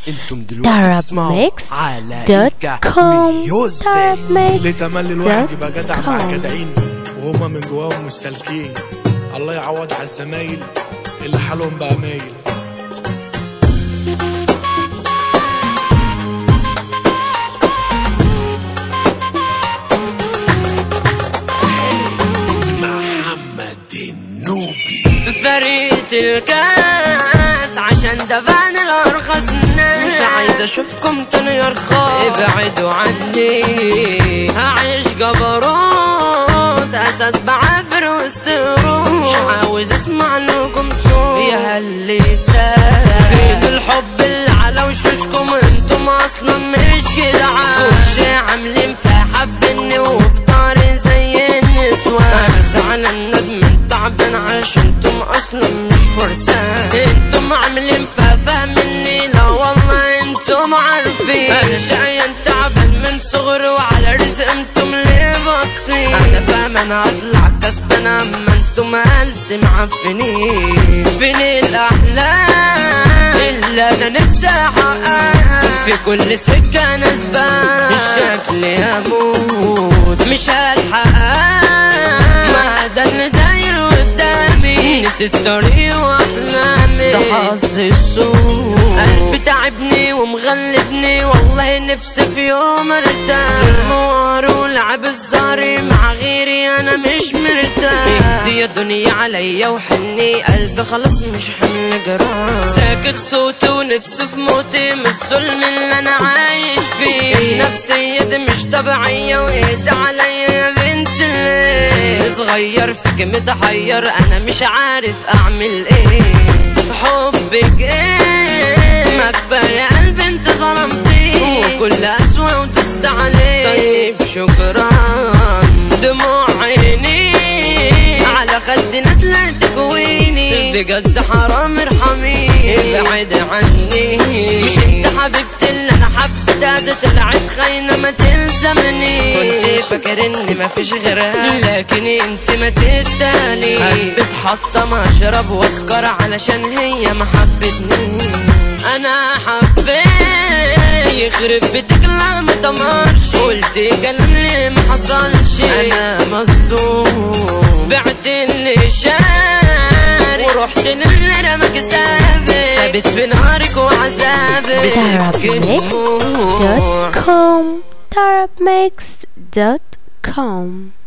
انتم دلوقتي بتسمعوا على إيكا ميوزك لتملي الواحد يبقى جدع مع جدعين وهما من جواهم مش سالكين الله يعوض على الزمايل اللي حالهم بقى مايل محمد النوبي فريت الكاس عشان دفعنا الارخص الناس مش عايز اشوفكم تاني ارخص ابعدوا عني هعيش جبروت اسد بعافر واستروح مش عاوز اسمع لكم صوت يا هاللسان فين الحب اللي على وشوشكم انتم اصلا مش كده وش عاملين فيها حبني وفطاري زي النسوان انا زعلان ندم تعبان عشان انتم اصلا مش فرسان انتم عاملين فافا مني لا والله انتم عارفين انا شقيان تعبان من صغري وعلى رزق انتم ليه باصين انا فاهم انا هطلع كسبان اما انتم هلس معفنين فين الاحلام اللي انا نفسي احققها في كل سكه نسبان شكلي هموت مش هلحقها ما ده اللي داير قدامي نسيت طريقي واحلامي ده حظ السوء قلبي تعبني ومغلبني والله نفسي في يوم ارتاح الموار ولعب الزهري مع غيري انا مش مرتاح اهدي يا دنيا عليا وحني قلبي خلاص مش حمل جراح ساكت صوتي ونفسي في موتي من الظلم اللي انا عايش فيه نفسية دي مش طبيعية واهدي عليا يا بنت الليل صغير فيك متحير انا مش عارف اعمل ايه حبك ايه ما كفاية قلبي انت ظلمتيه وكل اسوأ ودست عليه طيب شكرا دموع عيني على خدي نازلة تكويني بجد حرام ارحميني ابعد عني مش انت حبيبتي اللي انا حبيتها دي طلعت خاينة ما تلزمني كنت فاكر ان مفيش غيرها لكن انت ما تستاهلي قلبي اتحطم اشرب واسكر علشان هي ما حبتني انا حبيت يخرب بيتك لا ما تمرش قلت كلام ليه ما حصلش انا مصدوم بعت اللي شاري ورحت للي رمك سابق ثابت في نارك وعذابك Darabmixed.com Darabmixed.com